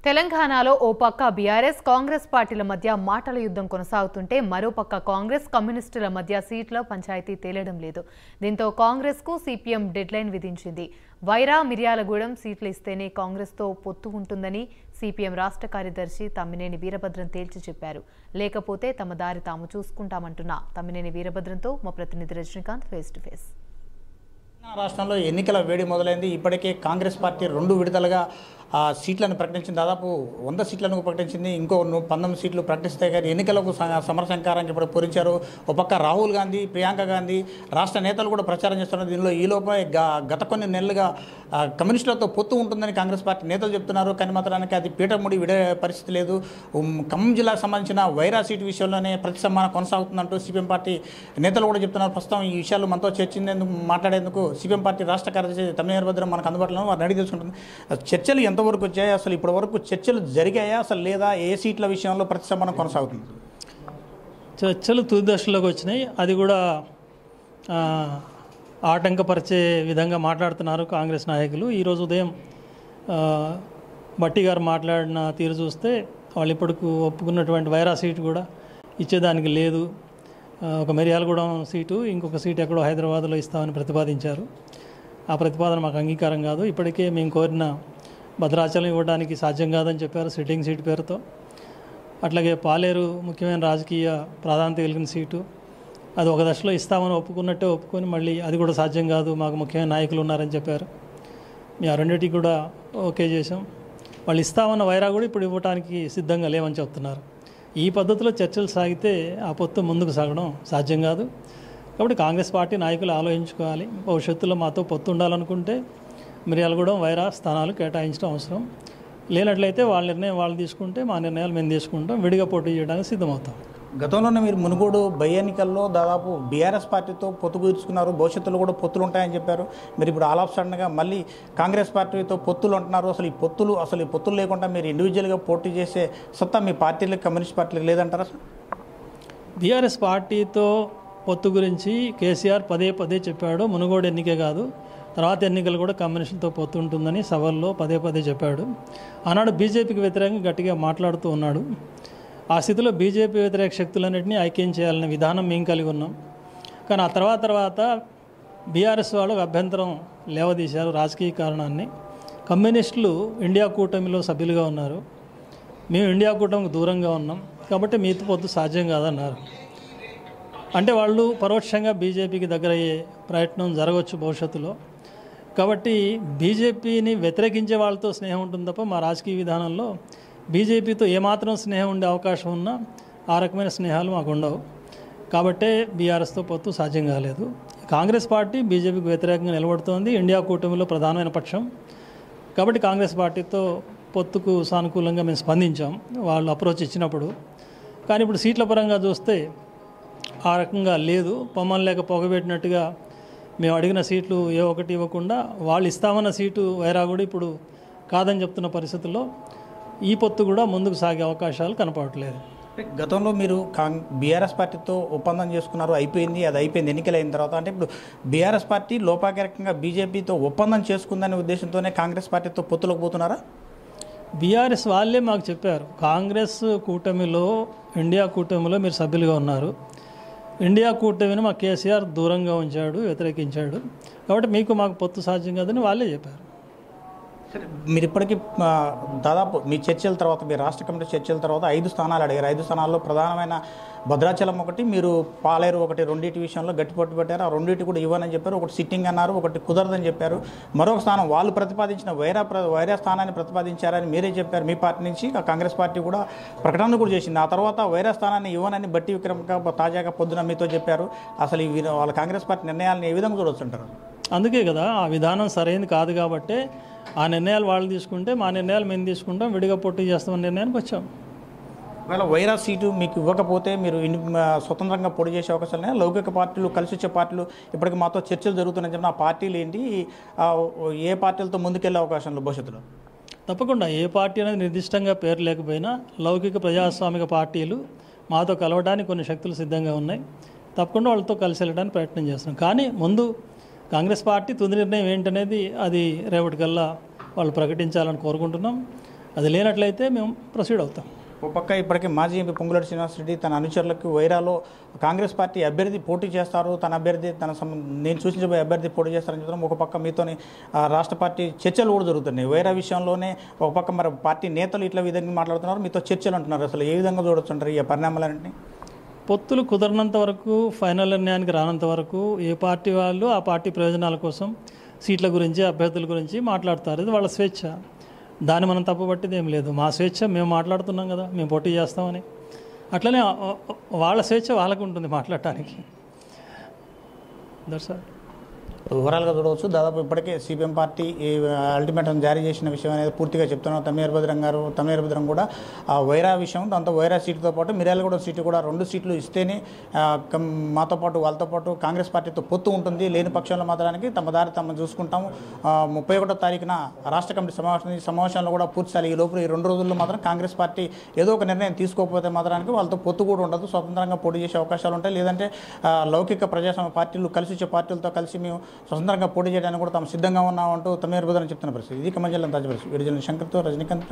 తెలంగాణలో ఓ పక్క బీఆర్ఎస్ కాంగ్రెస్ పార్టీల మధ్య మాటల యుద్ధం కొనసాగుతుంటే మరోపక్క కాంగ్రెస్ కమ్యూనిస్టుల మధ్య సీట్ల పంచాయతీ తేలడం లేదు దీంతో కాంగ్రెస్ కు సిపిఎం డెడ్లైన్ విధించింది వైరా మిర్యాలగూడెం సీట్లు ఇస్తేనే కాంగ్రెస్తో పొత్తు ఉంటుందని సిపిఎం రాష్ట్ర కార్యదర్శి తమ్మినేని వీరభద్రం తేల్చి చెప్పారు లేకపోతే తమ దారి తాము చూసుకుంటామంటున్న తమ్మినేని వీరభద్రంతో మా ప్రతినిధి Rajinikanth face to face Telangana రాష్ట్రంలో ఎన్నికల వేడి మొదలైంది ఇప్పటికే కాంగ్రెస్ పార్టీ రెండు విడతలుగా ఆ సీట్లను ప్రకటించింది దాదాపు వంద సీట్లను ప్రకటించింది ఇంకో ను- పంతొమ్మిది సీట్లు ప్రకటిస్తే కానీ ఎన్నికలకు స- సమరశంకారానికి ఇప్పుడు పూరించారు ఒక పక్క రాహుల్ గాంధీ ప్రియాంక గాంధీ రాష్ట్ర నేతలు కూడా ప్రచారం చేస్తున్నారు దీనిలో ఈ లోపే గ- గత కొన్ని నెలలుగా ఆ, కమ్యూనిస్టులతో పొత్తు ఉంటుందని కాంగ్రెస్ పార్టీ నేతలు చెప్తున్నారు కానీ మాత్రానికి అది పీఠముడి విడే పరిస్థితి లేదు ఉమ్, ఖమ్మం జిల్లాకు సంబంధించిన వైరా సీటు విషయంలోనే ప్రతి సమ్మానం కొనసాగుతుందంటూ సిపిఎం పార్టీ నేతలు కూడా చెప్తున్నారు ప్రస్తుతం ఈ విషయాలు మనతో చర్చించేందుకు మాట్లాడేందుకు సిపిఎం పార్టీ రాష్ట్ర కార్యదర్శి తమిళ భద్రం మనకు అందుబాటులో వారిని అడిగి తెలుసుకుంటుంది చర్చలు ఎంతవరకు వచ్చాయి అసలు ఇప్పటి వరకు చర్చలు జరిగాయా అసలు లేదా ఏ సీట్ల విషయంలో ప్రతి సమ్మానం కొనసాగుతుంది చర్చలు తుది దశలోకి వచ్చినాయి అది కూడా ఆ, ఆటంకపరిచే విధంగా మాట్లాడుతున్నారు కాంగ్రెస్ నాయకులు ఈరోజు ఉదయం ఆ, భట్టి గారు మాట్లాడిన తీరు చూస్తే వాళ్ళు ఇప్పటికు ఒప్పుకున్నటువంటి వైరా సీటు కూడా ఇచ్చేదానికి లేదు ఆ, ఒక మిర్యాలగూడెం సీటు ఇంకొక సీటు ఎక్కడో హైదరాబాద్లో ఇస్తామని ప్రతిపాదించారు ఆ ప్రతిపాదన మాకు అంగీకారం కాదు ఇప్పటికే మేము కోరిన భద్రాచలం ఇవ్వడానికి సాధ్యం కాదని చెప్పారు సిట్టింగ్ సీటు పేరుతో అట్లాగే పాలేరు ముఖ్యమైన రాజకీయ ప్రాధాన్యత కలిగిన సీటు అది ఒక దశలో ఇస్తామని ఒప్పుకున్నట్టే ఒప్పుకొని మళ్ళీ అది కూడా సాధ్యం కాదు మాకు ముఖ్యమైన నాయకులు ఉన్నారని చెప్పారు మీ ఆ రెండింటికి కూడా ఓకే చేసాం వాళ్ళు ఇస్తామన్న వైరా కూడా ఇప్పుడు ఇవ్వడానికి సిద్ధంగా లేవని చెప్తున్నారు ఈ పద్ధతిలో చర్చలు సాగితే ఆ పొత్తు ముందుకు సాగడం సాధ్యం కాదు కాబట్టి కాంగ్రెస్ పార్టీ నాయకులు ఆలోచించుకోవాలి భవిష్యత్తులో మాతో పొత్తు ఉండాలనుకుంటే మిర్యాలగూడెం వైరా స్థానాలు కేటాయించడం అవసరం లేనట్లయితే వాళ్ళ నిర్ణయం వాళ్ళు తీసుకుంటే మా నిర్ణయాలు మేము తీసుకుంటాం విడిగా పోటీ చేయడానికి సిద్ధమవుతాం గతంలోనే మీరు మునుగోడు బై ఎన్నికల్లో దాదాపు బీఆర్ఎస్ పార్టీతో పొత్తు కుదుర్చుకున్నారు భవిష్యత్తులో కూడా పొత్తులు ఉంటాయని చెప్పారు మీరు ఇప్పుడు ఆల్ ఆఫ్ సడన్గా మళ్ళీ కాంగ్రెస్ పార్టీతో పొత్తులు అంటున్నారు అసలు ఈ పొత్తులు అసలు ఈ పొత్తులు లేకుండా మీరు ఇండివిజువల్గా పోటీ చేసే సత్తా మీ పార్టీలకు కమ్యూనిస్ట్ పార్టీలకు లేదంటారా అసలు బీఆర్ఎస్ పార్టీతో పొత్తు గురించి కేసీఆర్ పదే పదే చెప్పాడు మునుగోడు ఎన్నికే కాదు తర్వాత ఎన్నికలు కూడా కమ్యూనిస్టులతో పొత్తు ఉంటుందని సభల్లో పదే పదే చెప్పాడు ఆనాడు బీజేపీకి వ్యతిరేకంగా గట్టిగా మాట్లాడుతూ ఉన్నాడు ఆ స్థితిలో బీజేపీ వ్యతిరేక శక్తులన్నింటినీ ఐక్యం చేయాలనే విధానం మేము కలిగి ఉన్నాం కానీ ఆ తర్వాత తర్వాత బీఆర్ఎస్ వాళ్ళు అభ్యంతరం లేవదీశారు రాజకీయ కారణాన్ని కమ్యూనిస్టులు ఇండియా కూటమిలో సభ్యులుగా ఉన్నారు మేము ఇండియా కూటమికి దూరంగా ఉన్నాం కాబట్టి మీతో పొత్తు సాధ్యం కాదన్నారు అంటే వాళ్ళు పరోక్షంగా బీజేపీకి దగ్గర అయ్యే ప్రయత్నం జరగవచ్చు భవిష్యత్తులో కాబట్టి బీజేపీని వ్యతిరేకించే వాళ్ళతో స్నేహం ఉంటుంది తప్ప మా రాజకీయ విధానంలో బీజేపీతో ఏమాత్రం స్నేహం ఉండే అవకాశం ఉన్నా ఆ రకమైన స్నేహాలు మాకు ఉండవు కాబట్టే బీఆర్ఎస్తో పొత్తు సాధ్యం కాలేదు కాంగ్రెస్ పార్టీ బీజేపీకి వ్యతిరేకంగా నిలబడుతోంది ఇండియా కూటమిలో ప్రధానమైన పక్షం కాబట్టి కాంగ్రెస్ పార్టీతో పొత్తుకు సానుకూలంగా మేము స్పందించాం వాళ్ళు అప్రోచ్ ఇచ్చినప్పుడు కానీ ఇప్పుడు సీట్ల పరంగా చూస్తే ఆ రకంగా లేదు పొమ్మని లేక పొగబెట్టినట్టుగా మేము అడిగిన సీట్లు ఏ ఒకటి ఇవ్వకుండా వాళ్ళు ఇస్తామన్న సీటు వైరా కూడా ఇప్పుడు కాదని చెప్తున్న పరిస్థితుల్లో ఈ పొత్తు కూడా ముందుకు సాగే అవకాశాలు కనపడట్లేదు గతంలో మీరు కాంగ్ బీఆర్ఎస్ పార్టీతో ఒప్పందం చేసుకున్నారు అయిపోయింది అది అయిపోయింది ఎన్నికలు అయిన తర్వాత అంటే ఇప్పుడు బీఆర్ఎస్ పార్టీ లోపాకరకంగా బీజేపీతో ఒప్పందం చేసుకుందనే ఉద్దేశంతోనే కాంగ్రెస్ పార్టీతో పొత్తులకు పోతున్నారా బీఆర్ఎస్ వాళ్ళే మాకు చెప్పారు కాంగ్రెస్ కూటమిలో ఇండియా కూటమిలో మీరు సభ్యులుగా ఉన్నారు ఇండియా కూటమిని మా కేసీఆర్ దూరంగా ఉంచాడు వ్యతిరేకించాడు కాబట్టి మీకు మాకు పొత్తు సాధ్యం కాదని వాళ్ళే చెప్పారు సరే మీరు ఇప్పటికీ ఆ, దాదాపు మీ చర్చల తర్వాత మీ రాష్ట్ర కమిటీ చర్చల తర్వాత ఐదు స్థానాలు అడిగారు ఐదు స్థానాల్లో ప్రధానమైన భద్రాచలం ఒకటి మీరు పాలేరు ఒకటి రెండింటి విషయంలో గట్టి పట్టు పెట్టారు ఆ రెండింటి కూడా ఇవ్వనని చెప్పారు ఒకటి సిట్టింగ్ అన్నారు ఒకటి కుదరదని చెప్పారు మరొక స్థానం వాళ్ళు ప్రతిపాదించిన వైరా ప్ర వైరా స్థానాన్ని ప్రతిపాదించారని మీరే చెప్పారు మీ పార్టీ నుంచి ఆ కాంగ్రెస్ పార్టీ కూడా ప్రకటన కూడా చేసింది ఆ తర్వాత వైరా స్థానాన్ని ఇవ్వనని బట్టి విక్రమక తాజాగా పొద్దున మీతో చెప్పారు అసలు ఈ వి- వాళ్ళ కాంగ్రెస్ పార్టీ నిర్ణయాలను ఏ విధంగా చూడొచ్చుంటారు అందుకే కదా ఆ విధానం సరైనది కాదు కాబట్టి ఆ నిర్ణయాలు వాళ్ళు తీసుకుంటే మా నిర్ణయాలు మేము తీసుకుంటాం విడిగా పోటీ చేస్తామని నిర్ణయానికి వచ్చాం ఒకవేళ వైరా సీటు మీకు ఇవ్వకపోతే మీరు ఇన్- ఆ, స్వతంత్రంగా పోటీ చేసే అవకాశాలు ఉన్నాయి లౌకిక పార్టీలు కలిసి వచ్చే పార్టీలు ఇప్పటికి మాతో చర్చలు జరుగుతున్నాయని చెప్పిన ఆ పార్టీలు ఏంటి ఆ, ఏ పార్టీలతో ముందుకెళ్లే అవకాశాలు భవిష్యత్తులో తప్పకుండా ఏ పార్టీ అనేది నిర్దిష్టంగా పేరు లేకపోయినా లౌకిక ప్రజాస్వామిక పార్టీలు మాతో కలవడానికి కొన్ని శక్తులు సిద్ధంగా ఉన్నాయి తప్పకుండా వాళ్ళతో కలిసి వెళ్ళడానికి ప్రయత్నం చేస్తున్నాం కానీ ముందు కాంగ్రెస్ పార్టీ తుది నిర్ణయం ఏంటనేది అది రేపటికల్లా వాళ్ళు ప్రకటించాలని కోరుకుంటున్నాం అది లేనట్లయితే మేము ప్రొసీడ్ అవుతాం ఓ పక్క ఇప్పటికే మాజీ ఎంపీ పొంగులేటి శ్రీనివాసరెడ్డి తన అనుచరులకు వైరాలో కాంగ్రెస్ పార్టీ అభ్యర్థి పోటీ చేస్తారు తన అభ్యర్థి తన సం- నేను సూచించబోయే అభ్యర్థి పోటీ చేస్తారని చెప్తాం ఒక పక్క మీతోని ఆ, రాష్ట్ర పార్టీ చర్చలు కూడా జరుగుతున్నాయి వైరా విషయంలోనే ఒక పక్క మరి పార్టీ నేతలు ఇట్లా విధంగా మాట్లాడుతున్నారు మీతో చర్చలు అంటున్నారు అసలు ఏ విధంగా చూడొచ్చుంటారు ఈ పరిణామాలన్నింటినీ పొత్తులు కుదరనంత వరకు ఫైనల్ నిర్ణయానికి రానంత వరకు ఏ పార్టీ వాళ్ళు ఆ పార్టీ ప్రయోజనాల కోసం సీట్ల గురించి అభ్యర్థుల గురించి మాట్లాడతారు ఇది వాళ్ళ స్వేచ్ఛ దాన్ని మనం తప్పుపట్టిది ఏం లేదు మా స్వేచ్ఛ మేము మాట్లాడుతున్నాం కదా మేము పోటీ చేస్తామని అట్లనే ఆ- ఆ- వాళ్ళ స్వేచ్ఛ వాళ్ళకు ఉంటుంది మాట్లాడటానికి దట్స్ ఆల్ ఓవరాల్గా చూడవచ్చు దాదాపు ఇప్పటికే సిపిఎం పార్టీ ఈ అల్టిమేటం జారీ చేసిన విషయం అనేది పూర్తిగా చెప్తున్నారు తమీర్ భద్రం గారు తమీర్ భద్రం కూడా ఆ వైరా విషయం దాంతో వైరా సీటుతో పాటు మిర్యాలగూడ సీటు కూడా రెండు సీట్లు ఇస్తేనే ఆ, కం- మాతో పాటు వాళ్ళతో పాటు కాంగ్రెస్ పార్టీతో పొత్తు ఉంటుంది లేని పక్షంలో మాత్రానికి తమ దారి తమ చూసుకుంటాము ఆ, ముప్పై ఒకటో తారీఖున రాష్ట్ర కమిటీ సమావేశం ఈ సమావేశంలో కూడా పూర్తి స్థాయి ఈ లోపల ఈ రెండు రోజుల్లో మాత్రం కాంగ్రెస్ పార్టీ ఏదో ఒక నిర్ణయం తీసుకోకపోతే మాత్రానికి వాళ్ళతో పొత్తు కూడా ఉండదు స్వతంత్రంగా పోటీ చేసే అవకాశాలు ఉంటాయి లేదంటే ఆ, లౌకిక ప్రజాస్వామ్య పార్టీలు కలిసి వచ్చే పార్టీలతో కలిసి మేము స్వతంత్రంగా పోటీ చేయడానికి కూడా తాము సిద్ధంగా ఉన్నామంటూ తమీర్ భద్రం చెప్తున్న పరిస్థితి ఇది కమజల్లం తాజా పరిస్థితి విడుదల శంకర్తో రజనీకాంత్